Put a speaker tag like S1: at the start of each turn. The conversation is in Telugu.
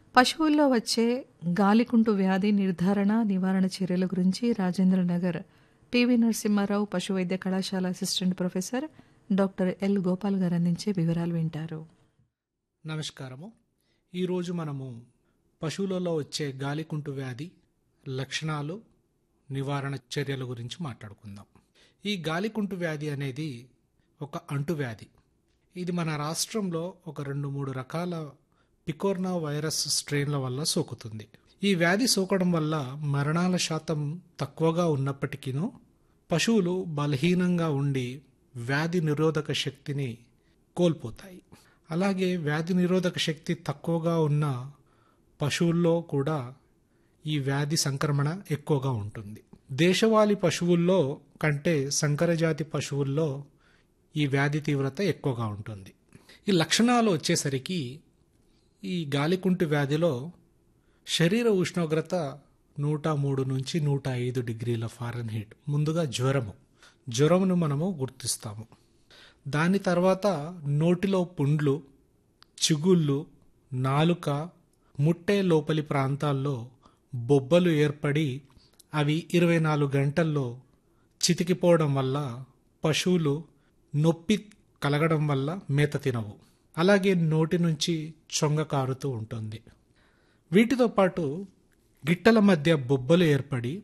S1: పశువుల్లో వచ్చే గాలికుంటు వ్యాధి నిర్ధారణ నివారణ చర్యల గురించి రాజేంద్రనగర్ టీవీ నరసింహారావు పశు వైద్య కళాశాల assistant professor doctor L Gopal గారు అందించే వివరాలు వింటారు
S2: నమస్కారము ఈరోజు మనము పశువులలో వచ్చే గాలికుంటు వ్యాధి లక్షణాలు నివారణ చర్యల గురించి మాట్లాడుకుందాం ఈ గాలికుంటు వ్యాధి అనేది ఒక అంటువ్యాధి ఇది మన రాష్ట్రంలో ఒక రెండు మూడు రకాల పికోర్నా వైరస్ స్ట్రెయిన్ల వల్ల సోకుతుంది ఈ వ్యాధి సోకడం వల్ల మరణాల శాతం తక్కువగా ఉన్నప్పటికీనూ పశువులు బలహీనంగా ఉండి వ్యాధి నిరోధక శక్తిని కోల్పోతాయి అలాగే వ్యాధి నిరోధక శక్తి తక్కువగా ఉన్న పశువుల్లో కూడా ఈ వ్యాధి సంక్రమణ ఎక్కువగా ఉంటుంది దేశవాళీ పశువుల్లో కంటే సంకరజాతి పశువుల్లో ఈ వ్యాధి తీవ్రత ఎక్కువగా ఉంటుంది ఈ లక్షణాలు వచ్చేసరికి ఈ గాలికుంటు వ్యాధిలో శరీర ఉష్ణోగ్రత నూట మూడు నుంచి నూట ఐదు డిగ్రీల ఫారెన్హీట్ ముందుగా జ్వరము జ్వరమును మనము గుర్తిస్తాము దాని తర్వాత నోటిలో పుండ్లు చిగుళ్ళు నాలుక ముట్టె లోపలి ప్రాంతాల్లో బొబ్బలు ఏర్పడి అవి ఇరవై నాలుగు గంటల్లో చితికిపోవడం వల్ల పశువులు నొప్పి కలగడం వల్ల మేత తినవు అలాగే నోటి నుంచి చొంగ కారుతూ ఉంటుంది వీటితో పాటు గిట్టల మధ్య బొబ్బలు ఏర్పడి